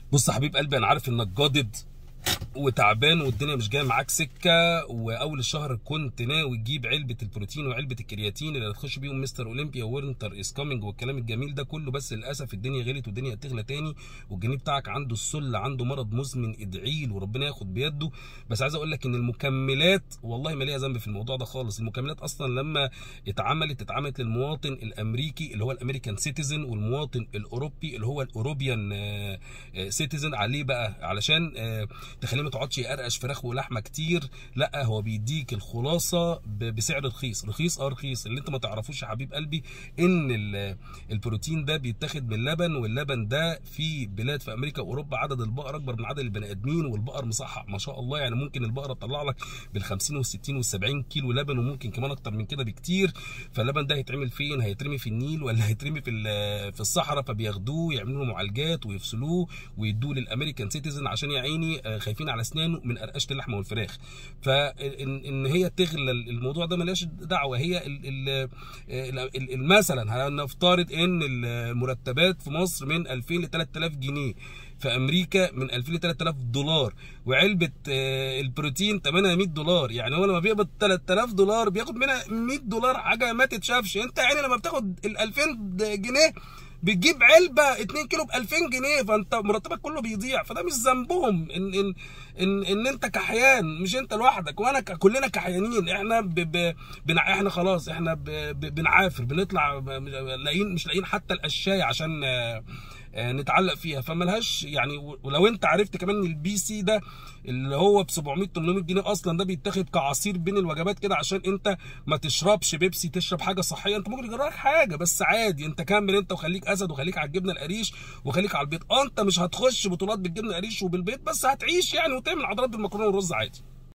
بص يا حبيب قلبي انا عارف انك جادد وتعبان والدنيا مش جايه معاك سكه واول الشهر كنت ناوي تجيب علبه البروتين وعلبه الكرياتين اللي هتخش بيهم مستر اولمبيا وينتر از كامينج والكلام الجميل ده كله بس للاسف الدنيا غلت والدنيا هتغلى تاني والجنيه بتاعك عنده السل عنده مرض مزمن ادعي له وربنا ياخد بيده بس عايز اقول لك ان المكملات والله ما ليها ذنب في الموضوع ده خالص المكملات اصلا لما اتعملت اتعملت للمواطن الامريكي اللي هو الامريكان سيتيزن والمواطن الاوروبي اللي هو الاوروبيان سيتيزن عليه بقى علشان آه، تخليه ما تقعدش يقرقش فراخ ولحمه كتير لا هو بيديك الخلاصه ب- بسعر رخيص رخيص اه رخيص اللي انت ما تعرفوش يا حبيب قلبي ان ال- البروتين ده بيتاخد من اللبن واللبن ده في بلاد في امريكا واوروبا عدد البقر اكبر من عدد البني ادمين والبقر مصحح ما شاء الله يعني ممكن البقره تطلع لك بال 50 وال 60 وال 70 كيلو لبن وممكن كمان اكتر من كده بكتير فاللبن ده هيتعمل فين هيترمي في النيل ولا هيترمي في ال- في الصحراء فبياخدوه يعملوا له معالجات ويفصلوه ويدوه للامريكان سيتيزن عشان يا عيني آه، خايفين على اسنانه من قرقشه اللحمه والفراخ فان ان هي تغلى الموضوع ده ملهاش دعوه هي ال- ال- ال- ال- ال- مثلا هنفترض ان المرتبات في مصر من 2000 ل 3000 جنيه في امريكا من 2000 ل 3000 دولار وعلبه آه، البروتين ثمنها 100 دولار يعني هو لما بيقبض 3000 دولار بياخد منها 100 دولار حاجه ما تتشافش انت يعني لما بتاخد ال 2000 جنيه بتجيب علبه 2 كيلو ب 2000 جنيه فانت مرتبك كله بيضيع فده مش ذنبهم ان ان ان ان انت كحيان مش انت لوحدك وانا ك- كلنا كحيانين احنا ب ب بنع... احنا خلاص احنا ب ب بنعافر بنطلع ب- لاقيين مش لاقيين حتى القشايه عشان آه، آه، نتعلق فيها فملهاش يعني و- ولو انت عرفت كمان ان البي سي ده اللي هو ب 700 800 جنيه اصلا ده بيتاخد كعصير بين الوجبات كده عشان انت ما تشربش بيبسي تشرب حاجه صحيه انت ممكن يجرالك حاجه بس عادي انت كمل انت وخليك اسد وخليك على الجبنه القريش وخليك على البيض اه انت مش هتخش بطولات بالجبنه القريش وبالبيض بس هتعيش يعني وتعمل عضلات بالمكرونه والرز عادي